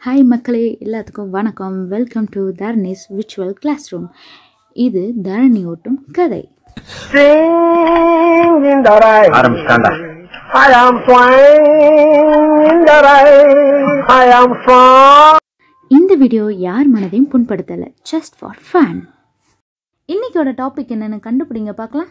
Hi மக்களே எல்லாத்துக்கும் வணக்கம் welcome to Dharani's virtual classroom இது தரணி ஓட்டும் கதை Sing in the rain. ஆரம்பிச்சிட்டாண்டா I am flying in the rain. I am flying. இந்த வீடியோ யார் மனதையும் புண்படுத்தலை ஜஸ்ட் ஃபார் ஃபன் இன்னைக்கோட டாபிக் என்னன்னு கண்டுபிடிங்க பார்க்கலாம்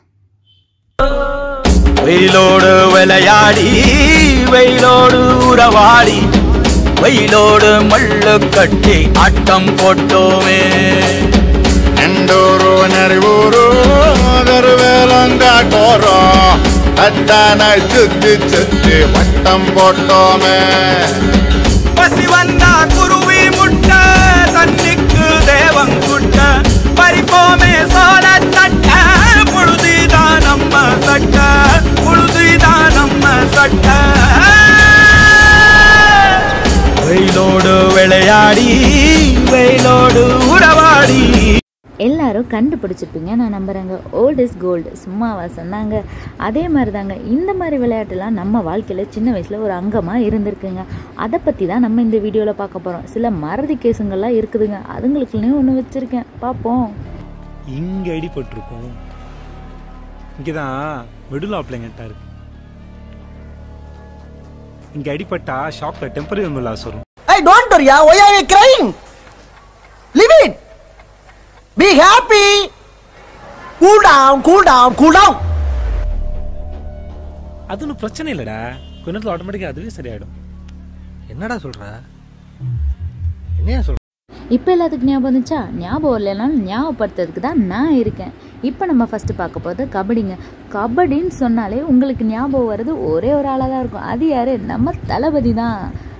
வெயிலோடு விளையாடி வெயிலோடு உறவாடி வெயிலோடு மல்லு கட்டி ஆட்டம் போட்டோமே ಎಂಡೂರು ನೆರವೂರು தருவேலங்காட்டோரோ அத்தான சுத்தி சுத்தி வட்டம் போட்டோமே பசி வந்தா குருவி முட்ட தண்ணிக்கு தேவங்குட்ட பறிப்போமே சோழ தட்ட புழுதிதான் நம்ம சட்ட புழுதிதான் நம்ம சட்ட வெயிலோடு விளையாடி வெயிலோடு உறவாடி எல்லாரும் கண்டுபிடிச்சிருப்பீங்க நான் நம்புகிறேங்க ஓல்ட் இஸ் கோல்டு சும்மாவா சொன்னாங்க அதே மாதிரி தாங்க இந்த மாதிரி விளையாட்டுலாம் நம்ம வாழ்க்கையில் சின்ன வயசில் ஒரு அங்கமாக இருந்திருக்குங்க அதை பற்றி தான் நம்ம இந்த வீடியோவில் பார்க்க போகிறோம் சில மறதி கேஸுங்கள்லாம் இருக்குதுங்க அதுங்களுக்குள்ளே ஒன்று வச்சுருக்கேன் பார்ப்போம் இங்க அடிபட்டிருக்கும் இங்கதான் மிடில் ஆப்லங்கட்டா இருக்கு இங்க அடிபட்டா ஷாப்ல டெம்பரரி லாஸ் வரும் Hey, don't worry. ah. Why are you crying? Leave it. Be happy. Cool down, cool down, cool down. அது ஒன்றும் பிரச்சனை இல்லடா கொஞ்ச நேரத்தில் ஆட்டோமேட்டிக்காக அதுவே சரியாயிடும் என்னடா சொல்ற என்னையா சொல்ற இப்போ எல்லாத்துக்கும் ஞாபகம் வந்துச்சா ஞாபகம் இல்லைனாலும் ஞாபகப்படுத்துறதுக்கு தான் நான் இருக்கேன் இப்போ நம்ம ஃபஸ்ட்டு பார்க்க போகிறது கபடிங்க கபடின்னு சொன்னாலே உங்களுக்கு ஞாபகம் வர்றது ஒரே ஒரு ஆளாக தான் இருக்கும் அது யார் நம்ம தளபதி தான்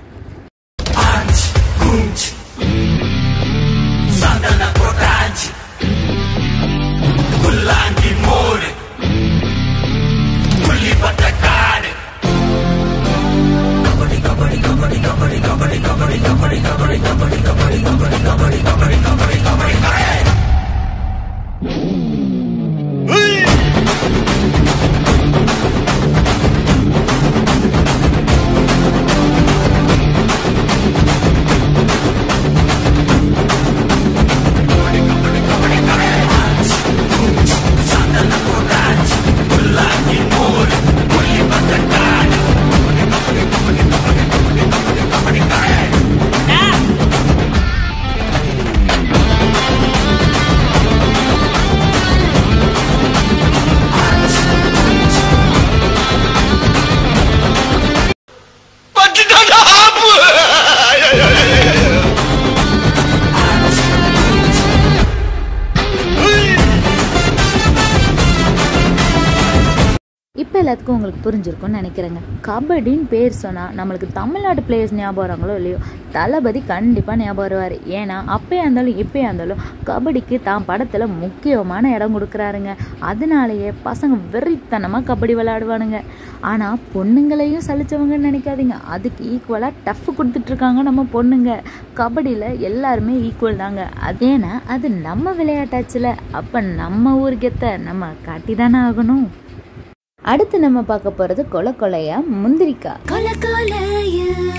இப்போ எல்லாத்துக்கும் உங்களுக்கு புரிஞ்சிருக்கும்னு நினைக்கிறேங்க கபடின்னு பேர் சொன்னால் நம்மளுக்கு தமிழ்நாடு பிளேயர்ஸ் ஞாபகம் வராங்களோ இல்லையோ தளபதி கண்டிப்பாக ஞாபகம் வருவார் ஏன்னா அப்போயா இருந்தாலும் இப்போயா இருந்தாலும் கபடிக்கு தான் படத்தில் முக்கியமான இடம் கொடுக்குறாருங்க அதனாலேயே பசங்க வெறித்தனமாக கபடி விளையாடுவானுங்க ஆனால் பொண்ணுங்களையும் சலிச்சவங்கன்னு நினைக்காதீங்க அதுக்கு ஈக்குவலாக டஃப் கொடுத்துட்ருக்காங்க நம்ம பொண்ணுங்க கபடியில் எல்லாருமே ஈக்குவல் தாங்க அதேனா அது நம்ம விளையாட்டாச்சுல அப்போ நம்ம ஊர் கெத்த நம்ம காட்டி தானே ஆகணும் அடுத்து நம்ம பார்க்க போறது கொலை கொலையா முந்திரிக்கா கொல கொலைய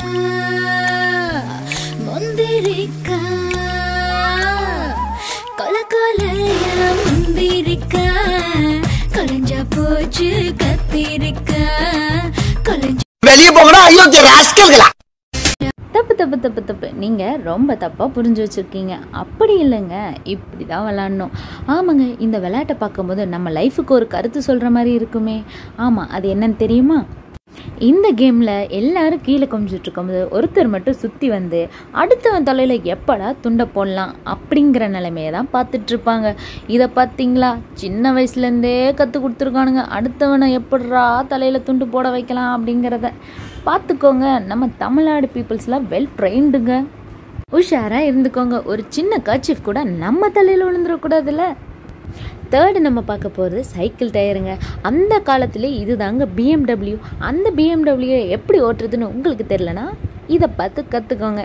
முந்திரிக்கா கொல கொலைய முந்திரிக்கா கொலைஞ்சா போச்சு கத்திரிக்கா கொலைஞ்ச வெளியே போங்கடா அயோக்கிய ராஸ்கல்களா தப்பு தப்பு தப்பு தப்பு நீங்க ரொம்ப தப்பா புரிஞ்சு வச்சிருக்கீங்க அப்படி இல்லைங்க இப்படி தான் விளாடணும் ஆமாங்க இந்த விளையாட்டை பார்க்கும்போது நம்ம லைஃபுக்கு ஒரு கருத்து சொல்ற மாதிரி இருக்குமே ஆமா அது என்னன்னு தெரியுமா இந்த கேமில் எல்லாரும் கீழே குமிஞ்சிட்டு இருக்கும்போது ஒருத்தர் மட்டும் சுற்றி வந்து அடுத்தவன் தலையில் எப்படா துண்டை போடலாம் அப்படிங்கிற நிலைமையை தான் பார்த்துட்டு இருப்பாங்க இதை பார்த்தீங்களா சின்ன வயசுலேருந்தே கற்றுக் கொடுத்துருக்கானுங்க அடுத்தவனை எப்படா தலையில் துண்டு போட வைக்கலாம் அப்படிங்கிறத பார்த்துக்கோங்க நம்ம தமிழ்நாடு பீப்புள்ஸ்லாம் வெல் ட்ரெயின்டுங்க உஷாராக இருந்துக்கோங்க ஒரு சின்ன கர்ச்சிஃப் கூட நம்ம தலையில் விழுந்துடக்கூடாதுல்ல தேர்டு நம்ம பார்க்க போகிறது சைக்கிள் டயருங்க அந்த காலத்திலே இதுதாங்க பிஎம்டபிள்யூ அந்த பிஎம்டபிள்யூ எப்படி ஓட்டுறதுன்னு உங்களுக்கு தெரிலனா இதை பார்த்து கற்றுக்கோங்க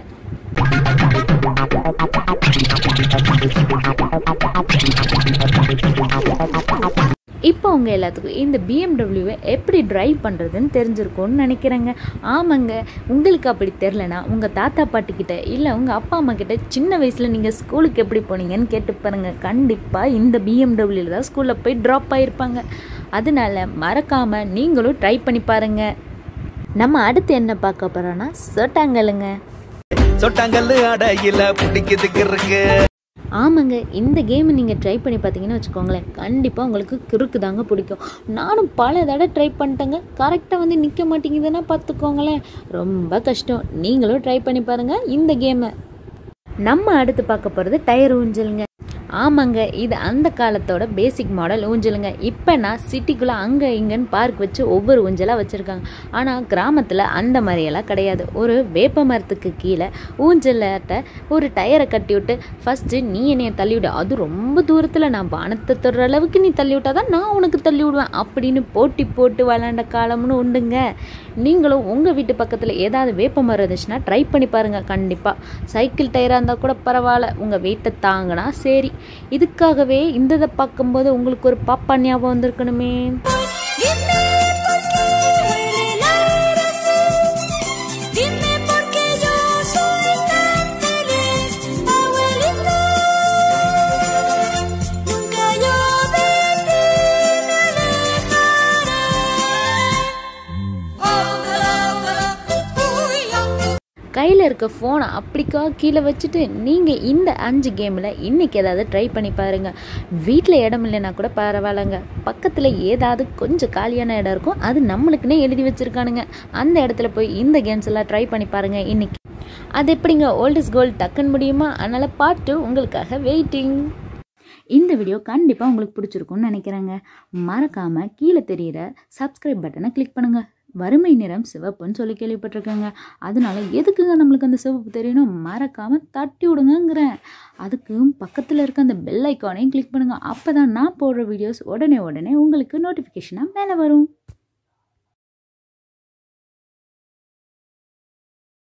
இப்போ உங்கள் எல்லாத்துக்கும் இந்த பிஎம்டபிள்யூவை எப்படி டிரைவ் பண்ணுறதுன்னு தெரிஞ்சிருக்கும்னு நினைக்கிறேங்க ஆமாங்க உங்களுக்கு அப்படி தெரிலனா உங்கள் தாத்தா பாட்டிக்கிட்ட இல்லை உங்கள் அப்பா அம்மா கிட்ட சின்ன வயசில் நீங்கள் ஸ்கூலுக்கு எப்படி போனீங்கன்னு கேட்டு பாருங்கள் கண்டிப்பாக இந்த பிஎம்டபிள்யூவில் தான் ஸ்கூலில் போய் ட்ராப் ஆகிருப்பாங்க அதனால மறக்காமல் நீங்களும் ட்ரை பண்ணி பாருங்கள் நம்ம அடுத்து என்ன பார்க்க போகிறோன்னா சொட்டாங்கலுங்க சொட்டாங்கல்லு அடையில பிடிக்கிறதுக்கு இருக்கு ஆமாங்க இந்த கேம் நீங்கள் ட்ரை பண்ணி பார்த்தீங்கன்னு வச்சுக்கோங்களேன் கண்டிப்பாக உங்களுக்கு கிறுக்கு தாங்க பிடிக்கும் நானும் பல தடவை ட்ரை பண்ணிட்டேங்க கரெக்டாக வந்து நிற்க மாட்டேங்குதுன்னா பார்த்துக்கோங்களேன் ரொம்ப கஷ்டம் நீங்களும் ட்ரை பண்ணி பாருங்கள் இந்த கேமை நம்ம அடுத்து பார்க்க போகிறது டயர் ஊஞ்சலுங்க ஆமாங்க இது அந்த காலத்தோட பேசிக் மாடல் ஊஞ்சலுங்க இப்போ நான் சிட்டிக்குள்ளே அங்கே இங்கன்னு பார்க் வச்சு ஒவ்வொரு ஊஞ்சலாக வச்சுருக்காங்க ஆனால் கிராமத்தில் அந்த மாதிரியெல்லாம் கிடையாது ஒரு வேப்ப மரத்துக்கு கீழே ஊஞ்சலாட்ட ஒரு டயரை கட்டி விட்டு ஃபஸ்ட்டு நீ என்னைய தள்ளி விடு அது ரொம்ப தூரத்தில் நான் வானத்தை தொடுற அளவுக்கு நீ தள்ளி விட்டா தான் நான் உனக்கு தள்ளி விடுவேன் அப்படின்னு போட்டி போட்டு விளாண்ட காலம்னு உண்டுங்க நீங்களும் உங்கள் வீட்டு பக்கத்தில் ஏதாவது வேப்ப மரம் இருந்துச்சுன்னா ட்ரை பண்ணி பாருங்கள் கண்டிப்பாக சைக்கிள் டயராக இருந்தால் கூட பரவாயில்ல உங்கள் வெயிட்டை தாங்கினா சரி இதுக்காகவே இந்த இதை பார்க்கும்போது உங்களுக்கு ஒரு பாப்பா ஞாபகம் வந்திருக்கணுமே Dime por qué yo soy tan feliz, abuelito. Nunca yo de ti me alejaré. Oh, oh, oh, கையில் இருக்க ஃபோனை அப்படிக்கா கீழே வச்சுட்டு நீங்கள் இந்த அஞ்சு கேமில் இன்றைக்கி ஏதாவது ட்ரை பண்ணி பாருங்கள் வீட்டில் இடம் இல்லைன்னா கூட பரவாயில்லைங்க பக்கத்தில் ஏதாவது கொஞ்சம் காலியான இடம் இருக்கும் அது நம்மளுக்குன்னே எழுதி வச்சுருக்கானுங்க அந்த இடத்துல போய் இந்த கேம்ஸ் எல்லாம் ட்ரை பண்ணி பாருங்கள் இன்றைக்கி அது எப்படிங்க ஓல்ட் இஸ் கோல்ட் டக்குன்னு முடியுமா அதனால் பாட்டு உங்களுக்காக வெயிட்டிங் இந்த வீடியோ கண்டிப்பாக உங்களுக்கு பிடிச்சிருக்கும்னு நினைக்கிறேங்க மறக்காமல் கீழே தெரியிற சப்ஸ்கிரைப் பட்டனை கிளிக் பண்ணுங்கள் வறுமை நிறம் சிவப்புன்னு சொல்லி கேள்விப்பட்டிருக்கேங்க அதனால எதுக்குங்க நம்மளுக்கு அந்த சிவப்பு தெரியணும் மறக்காமல் தட்டி விடுங்கங்கிறேன் அதுக்கு பக்கத்தில் இருக்க அந்த பெல் ஐக்கானையும் கிளிக் பண்ணுங்கள் அப்போ தான் நான் போடுற வீடியோஸ் உடனே உடனே உங்களுக்கு நோட்டிஃபிகேஷனாக மேலே வரும்